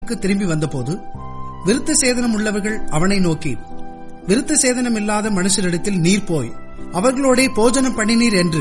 திரும்பி வந்தபோது விருத்த சேதனம் உள்ளவர்கள் அவனை நோக்கி விருத்த சேதனம் இல்லாத மனுஷரிடத்தில் நீர் போய் அவர்களோடே போஜனம் பண்ணினீர் என்று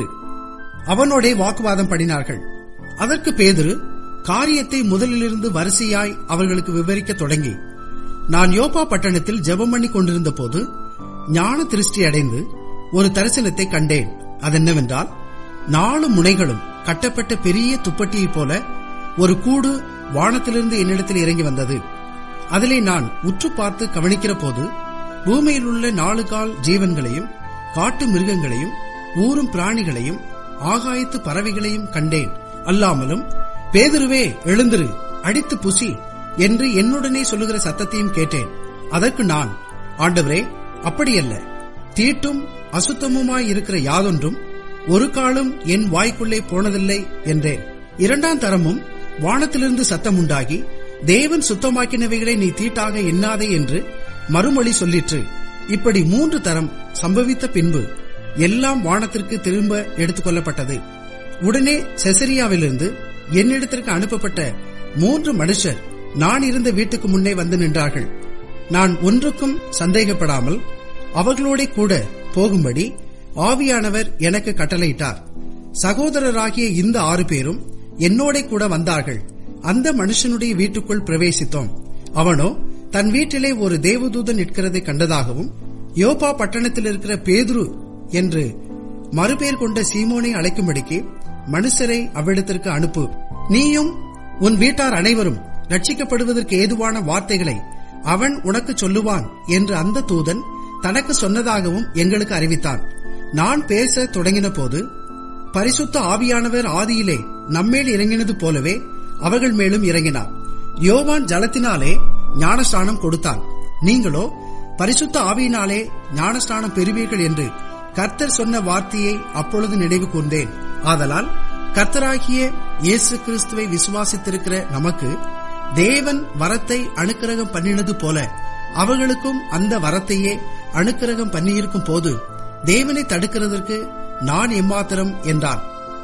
அவனோடே வாக்குவாதம் பண்ணினார்கள் அதற்கு பேதுரு காரியத்தை முதலிலிருந்து வரிசையாய் அவர்களுக்கு விவரிக்க தொடங்கி நான் யோப்பா பட்டணத்தில் ஜெபம் பண்ணி கொண்டிருந்த போது ஞான திருஷ்டி அடைந்து ஒரு தரிசனத்தை கண்டேன் அதென்னவென்றால் நாலு முனைகளும் கட்டப்பட்ட பெரிய துப்பட்டியைப் போல ஒரு கூடு வானத்திலிருந்து என்னிடத்தில் இறங்கி வந்தது அதிலே நான் உற்று பார்த்து கவனிக்கிற போது பூமியில் உள்ள நாலு கால் ஜீவன்களையும் காட்டு மிருகங்களையும் ஊரும் பிராணிகளையும் ஆகாயத்து பறவைகளையும் கண்டேன் அல்லாமலும் பேதுருவே எழுந்திரு அடித்து புசி என்று என்னுடனே சொல்லுகிற சத்தத்தையும் கேட்டேன் அதற்கு நான் ஆண்டவரே அப்படியல்ல தீட்டும் அசுத்தமுமாய் இருக்கிற யாதொன்றும் ஒரு காலம் என் வாய்க்குள்ளே போனதில்லை என்றேன் இரண்டாம் தரமும் வானத்திலிருந்து சத்தம் உண்டாகி தேவன் சுத்தமாக்கினவைகளை நீ தீட்டாக எண்ணாதே என்று மறுமொழி சொல்லிற்று இப்படி மூன்று தரம் சம்பவித்த பின்பு எல்லாம் வானத்திற்கு திரும்ப எடுத்துக் கொள்ளப்பட்டது உடனே செசரியாவிலிருந்து என்னிடத்திற்கு அனுப்பப்பட்ட மூன்று மனுஷர் நான் இருந்த வீட்டுக்கு முன்னே வந்து நின்றார்கள் நான் ஒன்றுக்கும் சந்தேகப்படாமல் அவர்களோட கூட போகும்படி ஆவியானவர் எனக்கு கட்டளையிட்டார் சகோதரராகிய இந்த ஆறு பேரும் என்னோட கூட வந்தார்கள் அந்த மனுஷனுடைய வீட்டுக்குள் பிரவேசித்தோம் அவனோ தன் வீட்டிலே ஒரு தேவதூதன் நிற்கிறதை கண்டதாகவும் யோப்பா பட்டணத்தில் இருக்கிற பேதுரு என்று மறுபேர் கொண்ட சீமோனை அழைக்கும்படிக்கு மனுஷரை அவ்விடத்திற்கு அனுப்பு நீயும் உன் வீட்டார் அனைவரும் ரட்சிக்கப்படுவதற்கு ஏதுவான வார்த்தைகளை அவன் உனக்கு சொல்லுவான் என்று அந்த தூதன் தனக்கு சொன்னதாகவும் எங்களுக்கு அறிவித்தான் நான் பேச தொடங்கின போது பரிசுத்த ஆவியானவர் ஆதியிலே நம்மேல் இறங்கினது போலவே அவர்கள் மேலும் இறங்கினார் யோவான் ஜலத்தினாலே ஞானஸ்தானம் கொடுத்தான் நீங்களோ பரிசுத்த ஆவியினாலே ஞானஸ்தானம் பெறுவீர்கள் என்று கர்த்தர் சொன்ன வார்த்தையை அப்பொழுது நினைவு கூர்ந்தேன் ஆதலால் கர்த்தராகிய இயேசு கிறிஸ்துவை விசுவாசித்திருக்கிற நமக்கு தேவன் வரத்தை அனுக்கிரகம் பண்ணினது போல அவர்களுக்கும் அந்த வரத்தையே அனுக்கிரகம் பண்ணியிருக்கும் போது தேவனை தடுக்கிறதற்கு நான் எம்மாத்திரம் என்றான்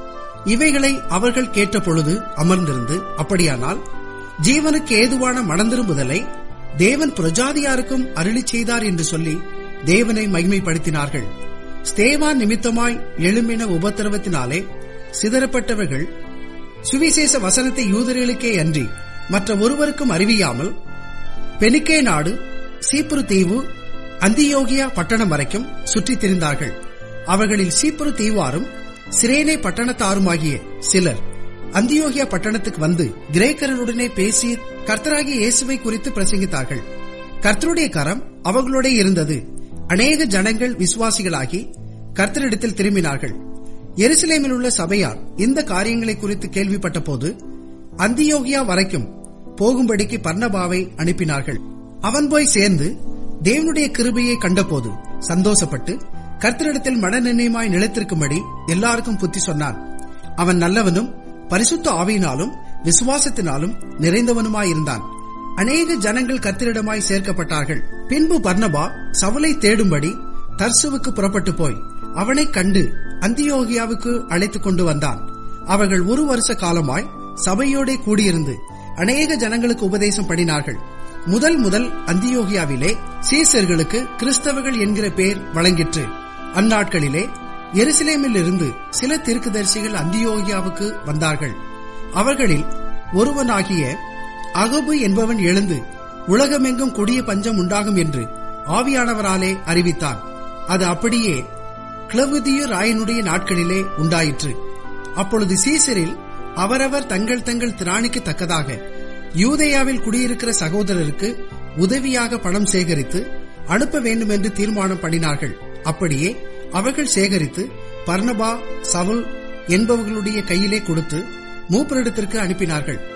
இவைகளை அவர்கள் கேட்ட பொழுது அமர்ந்திருந்து அப்படியானால் ஜீவனுக்கு ஏதுவான மனந்திரும்புதலை தேவன் பிரஜாதியாருக்கும் அருளி செய்தார் என்று சொல்லி தேவனை மகிமைப்படுத்தினார்கள் ஸ்தேவான் நிமித்தமாய் எழும்பின உபத்திரவத்தினாலே சிதறப்பட்டவர்கள் சுவிசேஷ வசனத்தை யூதர்களுக்கே அன்றி மற்ற ஒருவருக்கும் அறிவியாமல் பெனிக்கே நாடு சீப்புரு தீவு அந்தியோகியா பட்டணம் வரைக்கும் சுற்றித் திரிந்தார்கள் அவர்களில் சீப்புரு தீவாரும் சிரேனே பட்டணத்தாருமாகிய சிலர் அந்தியோகியா பட்டணத்துக்கு வந்து கிரேக்கர்களுடனே பேசி கர்த்தராகிய இயேசுவை குறித்து பிரசங்கித்தார்கள் கர்த்தருடைய கரம் அவர்களோட இருந்தது அநேக ஜனங்கள் விசுவாசிகளாகி கர்த்தரிடத்தில் திரும்பினார்கள் எருசலேமில் உள்ள சபையார் இந்த காரியங்களை குறித்து கேள்விப்பட்ட போது அந்தியோகியா வரைக்கும் போகும்படிக்கு பர்ணபாவை அனுப்பினார்கள் அவன் போய் சேர்ந்து தேவனுடைய கிருபையை கண்டபோது சந்தோஷப்பட்டு கர்த்தரிடத்தில் மனநிர்ணயமாய் நிலைத்திருக்கும்படி எல்லாருக்கும் புத்தி சொன்னான் அவன் நல்லவனும் பரிசுத்த ஆவியினாலும் விசுவாசத்தினாலும் நிறைந்தவனுமாயிருந்தான் அநேக ஜனங்கள் கர்த்தரிடமாய் சேர்க்கப்பட்டார்கள் பின்பு பர்ணபா சவுலை தேடும்படி தர்சுவுக்கு புறப்பட்டு போய் அவனை கண்டு அந்தியோகியாவுக்கு அழைத்துக் கொண்டு வந்தான் அவர்கள் ஒரு வருஷ காலமாய் சபையோடே கூடியிருந்து அநேக ஜனங்களுக்கு உபதேசம் பண்ணினார்கள் முதல் முதல் அந்தியோகியாவிலே சீசர்களுக்கு கிறிஸ்தவர்கள் என்கிற பெயர் வழங்கிற்று அந்நாட்களிலே எருசலேமில் இருந்து சில தீர்க்கதரிசிகள் அந்தியோகியாவுக்கு வந்தார்கள் அவர்களில் ஒருவனாகிய அகபு என்பவன் எழுந்து உலகமெங்கும் கொடிய பஞ்சம் உண்டாகும் என்று ஆவியானவராலே அறிவித்தான் அது அப்படியே கிளவுதிய ராயனுடைய நாட்களிலே உண்டாயிற்று அப்பொழுது சீசரில் அவரவர் தங்கள் தங்கள் திராணிக்கு தக்கதாக யூதேயாவில் குடியிருக்கிற சகோதரருக்கு உதவியாக பணம் சேகரித்து அனுப்ப வேண்டும் என்று தீர்மானம் பண்ணினார்கள் அப்படியே அவர்கள் சேகரித்து பர்ணபா சவுல் என்பவர்களுடைய கையிலே கொடுத்து மூப்பரிடத்திற்கு அனுப்பினார்கள்